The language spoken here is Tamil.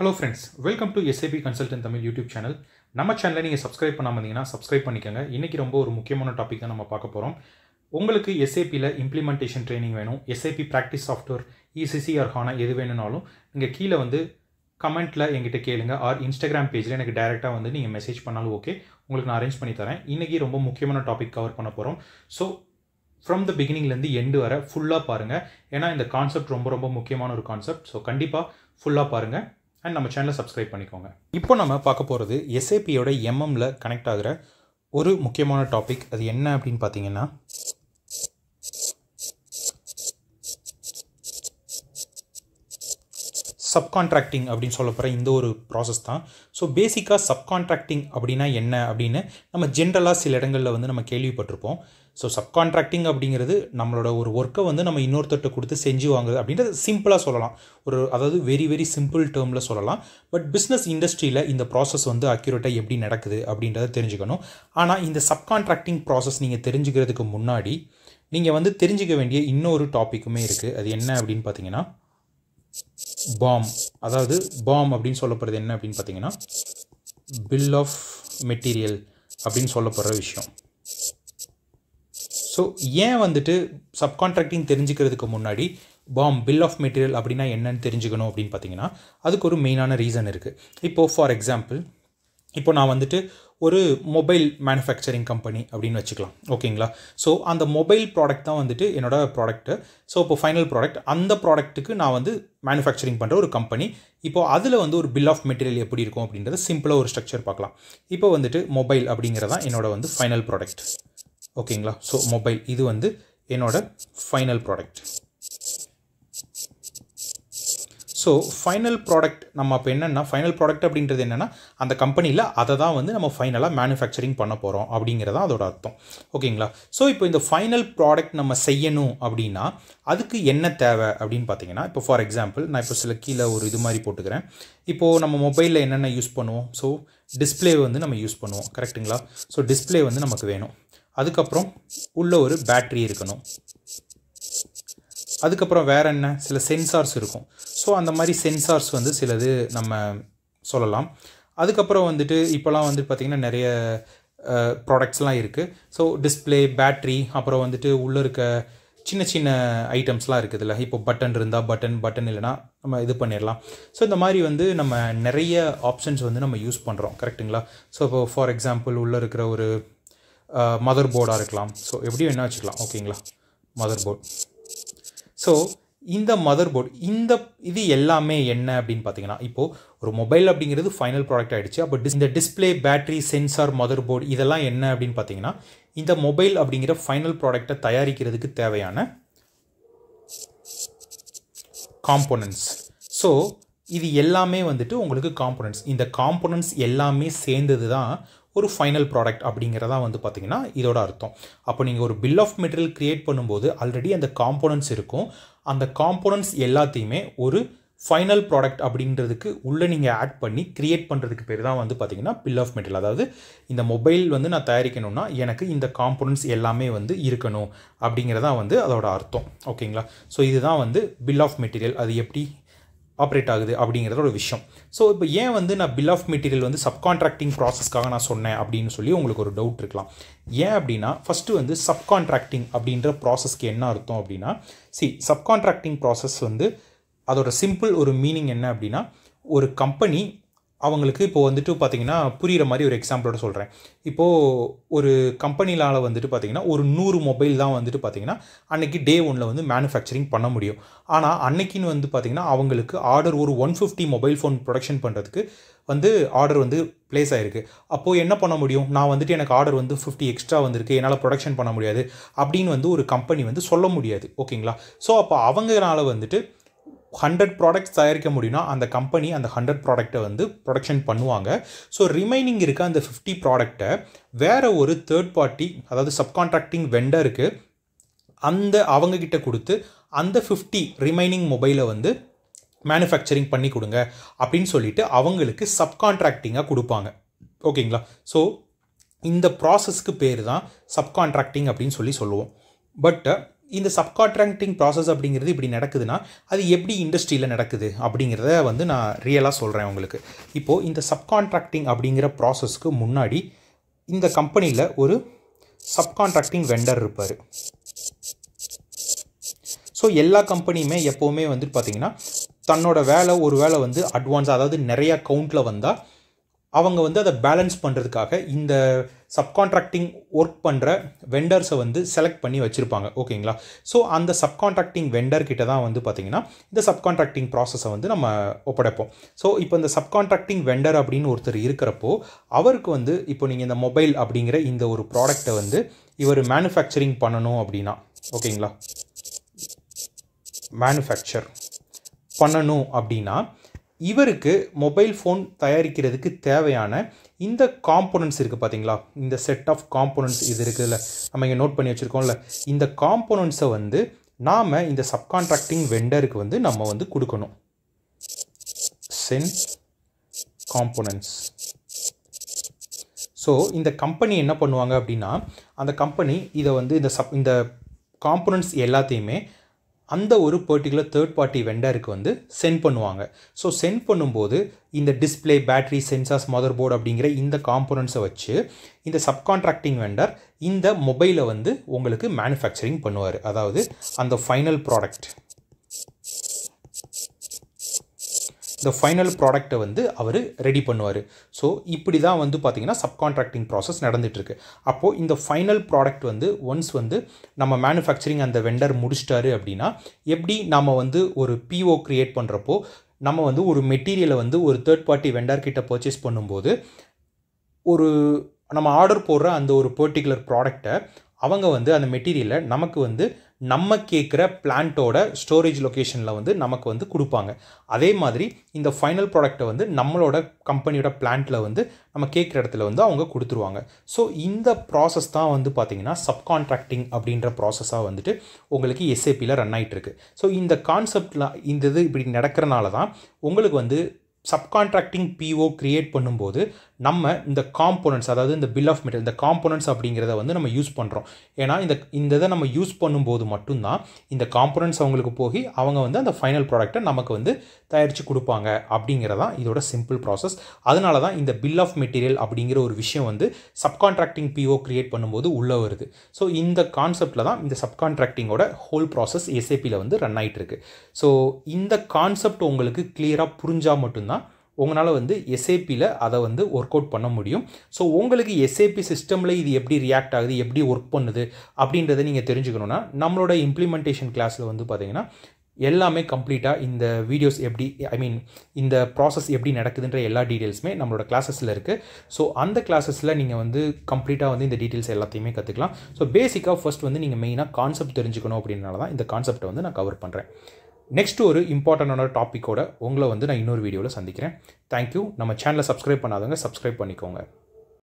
hello friends welcome to SAP consultant Tamil YouTube channel நம்ம சேனலை நீங்கள் சப்ஸ்கிரைப் பண்ணாமல் இருந்தீங்கன்னா சப்ஸ்கிரைப் பண்ணிக்கோங்க இன்றைக்கி ரொம்ப ஒரு முக்கியமான டாபிக் தான் நம்ம பார்க்க போகிறோம் உங்களுக்கு எஸ்ஏபியில் இம்ப்ளிமெண்டேஷன் ட்ரைனிங் வேணும் SAP practice software ECC or HANA எது வேணும்னாலும் நீங்கள் கீழே வந்து கமெண்ட்டில் எங்கிட்ட கேளுங்க ஆர் இன்ஸ்டாகிராம் பேஜில் எனக்கு டேரெக்டாக வந்து நீங்கள் மெசேஜ் பண்ணாலும் ஓகே உங்களுக்கு நான் அரேஞ்ச் பண்ணி தரேன் இன்றைக்கி ரொம்ப முக்கியமான டாபிக் கவர் பண்ண போகிறோம் ஸோ ஃப்ரம் த பிகினிங்லேருந்து எண்டு வர ஃபுல்லாக பாருங்கள் ஏன்னா இந்த கான்செப்ட் ரொம்ப ரொம்ப முக்கியமான ஒரு கான்செப்ட் ஸோ கண்டிப்பாக ஃபுல்லாக பாருங்கள் அண்ட் நம்ம சேனலை சப்ஸ்கிரைப் பண்ணிக்கோங்க இப்போ நம்ம பார்க்க போகிறது எஸ்ஏபியோட எம்எம்ல கனெக்ட் ஆகிற ஒரு முக்கியமான டாபிக் அது என்ன அப்படின்னு பார்த்தீங்கன்னா சப்கான்ட்ராக்டிங் அப்படின்னு சொல்ல போகிற இந்த ஒரு ப்ராசஸ் தான் ஸோ பேசிக்காக சப்கான்ட்ராக்டிங் அப்படின்னா என்ன அப்படின்னு நம்ம ஜென்ரலாக சில இடங்களில் வந்து நம்ம கேள்விப்பட்டிருப்போம் ஸோ சப்கான்ட்ராக்டிங் அப்படிங்கிறது நம்மளோட ஒரு ஒர்க்கை வந்து நம்ம இன்னொருத்தட்ட கொடுத்து செஞ்சு வாங்குறது அப்படின்றது சிம்பிளாக சொல்லலாம் ஒரு அதாவது வெரி வெரி சிம்பிள் டேர்மில் சொல்லலாம் பட் பிஸ்னஸ் இண்டஸ்ட்ரியில் இந்த ப்ராசஸ் வந்து அக்யூரேட்டாக எப்படி நடக்குது அப்படின்றத தெரிஞ்சுக்கணும் ஆனால் இந்த சப்கான்ட்ராக்டிங் ப்ராசஸ் நீங்கள் தெரிஞ்சுக்கிறதுக்கு முன்னாடி நீங்கள் வந்து தெரிஞ்சுக்க வேண்டிய இன்னொரு டாப்பிக்குமே இருக்குது அது என்ன அப்படின்னு பார்த்தீங்கன்னா பாம் அதாவது பாம் அப்படின்னு சொல்லப்படுறது என்ன அப்படின்னு பார்த்தீங்கன்னா பில் ஆஃப் மெட்டீரியல் அப்படின்னு சொல்லப்படுற விஷயம் ஸோ ஏன் வந்துட்டு சப்கான்ட்ராக்டிங் தெரிஞ்சுக்கிறதுக்கு முன்னாடி பாம் பில் ஆஃப் மெட்டீரியல் அப்படின்னா என்னன்னு தெரிஞ்சுக்கணும் அப்படின்னு பார்த்தீங்கன்னா அதுக்கு ஒரு மெயினான ரீசன் இருக்குது இப்போது ஃபார் எக்ஸாம்பிள் இப்போ நான் வந்துட்டு ஒரு மொபைல் மேனுஃபேக்சரிங் கம்பெனி அப்படின்னு வச்சுக்கலாம் ஓகேங்களா ஸோ அந்த மொபைல் ப்ராடக்ட் தான் வந்துட்டு என்னோடய ப்ராடக்ட்டு ஸோ இப்போ ஃபைனல் ப்ராடக்ட் அந்த ப்ராடக்ட்டுக்கு நான் வந்து மேனுஃபேக்சரிங் பண்ணுற ஒரு கம்பெனி இப்போ அதில் வந்து ஒரு பில் ஆஃப் மெட்டீரியல் எப்படி இருக்கும் அப்படின்றத சிம்பிளாக ஒரு ஸ்ட்ரக்சர் பார்க்கலாம் இப்போ வந்துட்டு மொபைல் அப்படிங்கிறதான் என்னோட வந்து ஃபைனல் ப்ராடக்ட் ஓகேங்களா ஸோ மொபைல் இது வந்து என்னோட final product so final product நம்ம அப்போ என்னென்னா ஃபைனல் ப்ராடக்ட் அப்படின்றது என்னென்னா அந்த கம்பெனியில் அதை தான் வந்து நம்ம ஃபைனலாக மேனுஃபேக்சரிங் பண்ண போகிறோம் அப்படிங்கிறதான் அதோட அர்த்தம் ஓகேங்களா ஸோ இப்போ இந்த ஃபைனல் ப்ராடக்ட் நம்ம செய்யணும் அப்படின்னா அதுக்கு என்ன தேவை அப்படின்னு பார்த்தீங்கன்னா இப்போ ஃபார் எக்ஸாம்பிள் நான் இப்போ சில கீழே ஒரு இது மாதிரி போட்டுக்கிறேன் இப்போது நம்ம மொபைலில் என்னென்ன யூஸ் பண்ணுவோம் ஸோ டிஸ்பிளே வந்து நம்ம யூஸ் பண்ணுவோம் கரெக்டுங்களா ஸோ டிஸ்பிளே வந்து நமக்கு வேணும் அதுக்கப்புறம் உள்ள ஒரு பேட்ரி இருக்கணும் அதுக்கப்புறம் வேறு என்ன சில சென்சார்ஸ் இருக்கும் ஸோ அந்த மாதிரி சென்சார்ஸ் வந்து சிலது நம்ம சொல்லலாம் அதுக்கப்புறம் வந்துட்டு இப்போலாம் வந்து பார்த்திங்கன்னா நிறைய ப்ராடக்ட்ஸ்லாம் இருக்குது ஸோ டிஸ்பிளே பேட்ரி அப்புறம் வந்துட்டு உள்ளே இருக்க சின்ன சின்ன ஐட்டம்ஸ்லாம் இருக்குதுல்ல இப்போ பட்டன் இருந்தால் பட்டன் பட்டன் இல்லைனா நம்ம இது பண்ணிடலாம் ஸோ இந்த மாதிரி வந்து நம்ம நிறைய ஆப்ஷன்ஸ் வந்து நம்ம யூஸ் பண்ணுறோம் கரெக்டுங்களா ஸோ இப்போ ஃபார் எக்ஸாம்பிள் உள்ளே இருக்கிற ஒரு மதர் போர்டாக இருக்கலாம் ஸோ எப்படியும் என்ன வச்சுக்கலாம் ஓகேங்களா மதர் போர்ட் ஸோ இந்த மதர் போர்டு இந்த இது எல்லாமே என்ன அப்படின்னு பார்த்தீங்கன்னா இப்போது ஒரு மொபைல் அப்படிங்கிறது ஃபைனல் ப்ராடக்ட் ஆகிடுச்சு அப்போ டிஸ் இந்த display battery sensor motherboard இதெல்லாம் என்ன அப்படின்னு பார்த்தீங்கன்னா இந்த மொபைல் அப்படிங்கிற ஃபைனல் ப்ராடக்டை தயாரிக்கிறதுக்கு தேவையான காம்போனன்ட்ஸ் ஸோ இது எல்லாமே வந்துட்டு உங்களுக்கு காம்போனன்ட்ஸ் இந்த காம்போனன்ட்ஸ் எல்லாமே சேர்ந்தது தான் ஒரு ஃபைனல் ப்ராடக்ட் அப்படிங்கிறதா வந்து பார்த்திங்கன்னா இதோட அர்த்தம் அப்போ நீங்கள் ஒரு பில் ஆஃப் மெட்டீரியல் க்ரியேட் பண்ணும்போது ஆல்ரெடி அந்த காம்போனன்ட்ஸ் இருக்கும் அந்த காம்போனன்ட்ஸ் எல்லாத்தையுமே ஒரு ஃபைனல் ப்ராடக்ட் அப்படின்றதுக்கு உள்ளே நீங்கள் ஆட் பண்ணி க்ரியேட் பண்ணுறதுக்கு பேர் தான் வந்து பார்த்திங்கன்னா பில் ஆஃப் மெட்டீரியல் அதாவது இந்த மொபைல் வந்து நான் தயாரிக்கணும்னா எனக்கு இந்த காம்போனன்ட்ஸ் எல்லாமே வந்து இருக்கணும் அப்படிங்கிறதா வந்து அதோட அர்த்தம் ஓகேங்களா ஸோ இதுதான் வந்து பில் ஆஃப் மெட்டீரியல் அது எப்படி ஆப்ரேட் ஆகுது அப்படிங்கிறதோட விஷயம் ஸோ இப்போ ஏன் வந்து நான் பில் ஆஃப் மெட்டீரியல் வந்து சப்கான்ட்ராக்டிங் ப்ராசஸ்க்காக நான் சொன்னேன் அப்படின்னு சொல்லி உங்களுக்கு ஒரு டவுட் இருக்கலாம் ஏன் அப்படின்னா ஃபஸ்ட்டு வந்து சப்கான்ட்ராக்டிங் அப்படின்ற ப்ராசஸ்க்கு என்ன அர்த்தம் அப்படின்னா சி சப்கான்ட்ராக்டிங் ப்ராசஸ் வந்து அதோட சிம்பிள் ஒரு மீனிங் என்ன அப்படின்னா ஒரு கம்பெனி அவங்களுக்கு இப்போ வந்துட்டு பார்த்தீங்கன்னா புரிகிற மாதிரி ஒரு எக்ஸாம்பிளோட சொல்கிறேன் இப்போது ஒரு கம்பெனிலால் வந்துட்டு பார்த்தீங்கன்னா ஒரு நூறு மொபைல் தான் வந்துட்டு பார்த்தீங்கன்னா அன்றைக்கி டே ஒனில் வந்து மேனுஃபேக்சரிங் பண்ண முடியும் ஆனால் அன்னைக்குன்னு வந்து பார்த்திங்கன்னா அவங்களுக்கு ஆர்டர் ஒரு one fifty mobile phone production பண்ணுறதுக்கு வந்து ஆர்டர் வந்து ப்ளேஸ் ஆகிருக்கு அப்போது என்ன பண்ண முடியும் நான் வந்துட்டு எனக்கு ஆர்டர் வந்து ஃபிஃப்டி எக்ஸ்ட்ரா வந்திருக்கு என்னால் ப்ரொடக்ஷன் பண்ண முடியாது அப்படின்னு வந்து ஒரு கம்பெனி வந்து சொல்ல முடியாது ஓகேங்களா ஸோ அப்போ அவங்களால வந்துட்டு ஹண்ட்ரட் ப்ராடக்ட்ஸ் தயாரிக்க முடியும்னா அந்த கம்பெனி அந்த ஹண்ட்ரட் ப்ராடக்ட்டை வந்து ப்ரொடக்ஷன் பண்ணுவாங்க ஸோ ரிமைனிங் இருக்க அந்த ஃபிஃப்டி ப்ராடக்ட்டை வேறு ஒரு தேர்ட் பார்ட்டி அதாவது சப்கான்ட்ராக்டிங் வெண்டருக்கு அந்த அவங்கக்கிட்ட கொடுத்து அந்த ஃபிஃப்டி ரிமைனிங் மொபைலை வந்து மேனுஃபேக்சரிங் பண்ணி கொடுங்க அப்படின்னு சொல்லிட்டு அவங்களுக்கு சப்கான்ட்ராக்டிங்காக கொடுப்பாங்க ஓகேங்களா ஸோ இந்த ப்ராசஸ்க்கு பேர் தான் சப்கான்ட்ராக்டிங் அப்படின்னு சொல்லி சொல்லுவோம் பட் இந்த சப்கான்ட்ராக்டிங் ப்ராசஸ் அப்படிங்கிறது இப்படி நடக்குதுன்னா அது எப்படி இண்டஸ்ட்ரியில் நடக்குது அப்படிங்கிறத வந்து நான் ரியலாக சொல்கிறேன் உங்களுக்கு இப்போது இந்த சப்கான்ட்ராக்டிங் அப்படிங்கிற ப்ராசஸ்க்கு முன்னாடி இந்த கம்பெனியில் ஒரு சப்கான்ட்ராக்டிங் வெண்டர் இருப்பார் ஸோ எல்லா கம்பெனியுமே எப்போவுமே வந்துட்டு பார்த்தீங்கன்னா தன்னோட வேலை ஒரு வேலை வந்து அட்வான்ஸ் அதாவது நிறையா கவுண்டில் வந்தால் அவங்க வந்து அதை பேலன்ஸ் பண்ணுறதுக்காக இந்த சப்கான்ட்ராக்டிங் ஒர்க் பண்ணுற வெண்டர்ஸை வந்து செலக்ட் பண்ணி வச்சுருப்பாங்க ஓகேங்களா ஸோ அந்த சப்கான்ட்ராக்டிங் வெண்டர் கிட்ட தான் வந்து பார்த்திங்கன்னா இந்த சப்கான்ட்ராக்டிங் ப்ராசஸை வந்து நம்ம ஒப்படைப்போம் ஸோ இப்போ இந்த சப்கான்ட்ராக்டிங் வெண்டர் அப்படின்னு ஒருத்தர் இருக்கிறப்போ அவருக்கு வந்து இப்போ நீங்கள் இந்த மொபைல் அப்படிங்கிற இந்த ஒரு ப்ராடக்டை வந்து இவர் மேனுஃபேக்சரிங் பண்ணணும் அப்படின்னா ஓகேங்களா மேனுஃபேக்சர் பண்ணணும் அப்படின்னா இவருக்கு மொபைல் ஃபோன் தயாரிக்கிறதுக்கு தேவையான இந்த காம்போனன்ட்ஸ் இருக்குது பார்த்தீங்களா இந்த செட் ஆஃப் காம்போனன்ட்ஸ் இது இருக்குதுல்ல நம்ம இங்கே நோட் பண்ணி வச்சுருக்கோம்ல இந்த காம்போனன்ட்ஸை வந்து நாம் இந்த சப்கான்ட்ராக்டிங் வெண்டருக்கு வந்து நம்ம வந்து கொடுக்கணும் சென் காம்போனன்ட்ஸ் ஸோ இந்த கம்பெனி என்ன பண்ணுவாங்க அப்படின்னா அந்த கம்பெனி இதை வந்து இந்த சப் இந்த காம்போனன்ட்ஸ் எல்லாத்தையுமே அந்த ஒரு பர்டிகுலர் தேர்ட் பார்ட்டி வெண்டருக்கு வந்து சென்ட் பண்ணுவாங்க ஸோ சென்ட் பண்ணும்போது இந்த display battery sensors motherboard அப்படிங்கிற இந்த காம்போனன்ட்ஸை வச்சு இந்த சப்கான்ட்ராக்டிங் வெண்டர் இந்த மொபைலை வந்து உங்களுக்கு மேனுஃபேக்சரிங் பண்ணுவார் அதாவது அந்த ஃபைனல் ப்ராடக்ட் இந்த ஃபைனல் ப்ராடக்ட்டை வந்து அவர் ரெடி பண்ணுவார் ஸோ இப்படி தான் வந்து பார்த்திங்கன்னா சப்கான்ட்ராக்டிங் ப்ராசஸ் நடந்துகிட்ருக்கு அப்போது இந்த ஃபைனல் ப்ராடக்ட் வந்து ஒன்ஸ் வந்து நம்ம மேனுஃபேக்சரிங் அந்த வெண்டர் முடிச்சிட்டாரு அப்படின்னா எப்படி நம்ம வந்து ஒரு பிஓ க்ரியேட் பண்ணுறப்போ நம்ம வந்து ஒரு மெட்டீரியலை வந்து ஒரு தேர்ட் பார்ட்டி வெண்டர் கிட்ட பர்ச்சேஸ் பண்ணும்போது ஒரு நம்ம ஆர்டர் போடுற அந்த ஒரு பர்டிகுலர் ப்ராடக்டை அவங்க வந்து அந்த மெட்டீரியலை நமக்கு வந்து நம்ம கேட்குற பிளான்ட்டோட ஸ்டோரேஜ் லொக்கேஷனில் வந்து நமக்கு வந்து கொடுப்பாங்க அதே மாதிரி இந்த ஃபைனல் ப்ராடக்ட்டை வந்து நம்மளோட கம்பெனியோட பிளான்ட்டில் வந்து நம்ம கேட்குற இடத்துல வந்து அவங்க கொடுத்துருவாங்க ஸோ இந்த ப்ராசஸ் தான் வந்து பார்த்திங்கன்னா சப்கான்ட்ராக்டிங் அப்படின்ற ப்ராசஸாக வந்துட்டு உங்களுக்கு எஸ்ஏபியில் ரன் ஆகிட்டுருக்கு ஸோ இந்த கான்செப்டில் இந்த இது இப்படி நடக்கிறனால தான் உங்களுக்கு வந்து சப்கான்ட்ராக்டிங் பிஓ க்ரியேட் பண்ணும்போது நம்ம இந்த காம்போனன்ட்ஸ் அதாவது இந்த பில் ஆஃப் மெட்டீரியல் இந்த காம்போனன்ட்ஸ் அப்படிங்கிறத வந்து நம்ம யூஸ் பண்ணுறோம் ஏன்னா இந்த இந்த இதை நம்ம யூஸ் பண்ணும்போது மட்டும்தான் இந்த காம்போனன்ட்ஸ் அவங்களுக்கு போய் அவங்க வந்து அந்த ஃபைனல் ப்ராடக்ட்டை நமக்கு வந்து தயாரித்து கொடுப்பாங்க அப்படிங்கிறதான் இதோட சிம்பிள் ப்ராசஸ் அதனால தான் இந்த பில் ஆஃப் மெட்டீரியல் அப்படிங்கிற ஒரு விஷயம் வந்து சப்கான்ட்ராக்டிங் பிஓ க்ரியேட் பண்ணும்போது உள்ளே வருது ஸோ இந்த கான்செப்டில் தான் இந்த சப்கான்ட்ராக்டிங்கோட ஹோல் ப்ராசஸ் எஸ்ஏபியில் வந்து ரன் ஆகிட்டு இருக்கு ஸோ இந்த கான்செப்ட் உங்களுக்கு கிளியராக புரிஞ்சால் மட்டும்தான் உங்களால் வந்து எஸ்ஏபியில் அதை வந்து ஒர்க் அவுட் பண்ண முடியும் ஸோ உங்களுக்கு எஸ்ஏபி சிஸ்டமில் இது எப்படி ரியாக்ட் ஆகுது எப்படி ஒர்க் பண்ணுது அப்படின்றத நீங்கள் தெரிஞ்சுக்கணுன்னா நம்மளோட இம்ப்ளிமெண்டேஷன் கிளாஸில் வந்து பார்த்தீங்கன்னா எல்லாமே கம்ப்ளீட்டாக இந்த வீடியோஸ் எப்படி ஐ மீன் இந்த ப்ராசஸ் எப்படி நடக்குதுன்ற எல்லா டீட்டெயில்ஸுமே நம்மளோட கிளாஸஸில் இருக்குது ஸோ அந்த கிளாஸஸில் நீங்கள் வந்து கம்ப்ளீட்டாக வந்து இந்த டீட்டெயில்ஸ் எல்லாத்தையுமே கற்றுக்கலாம் ஸோ பேசிக்காக ஃபர்ஸ்ட் வந்து நீங்கள் மெயினாக கான்செப்ட் தெரிஞ்சுக்கணும் அப்படின்னால தான் இந்த கான்செப்ட்டை வந்து நான் கவர் பண்ணுறேன் நெக்ஸ்ட் ஒரு இம்பார்ட்டண்டான டாப்பிக்கோட உங்களை வந்து நான் இன்னொரு வீடியோவில் சந்திக்கிறேன் தேங்க்யூ நம்ம சேனலை சப்ஸ்கிரைப் பண்ணாதவங்க சப்ஸ்கிரைப் பண்ணிக்கோங்க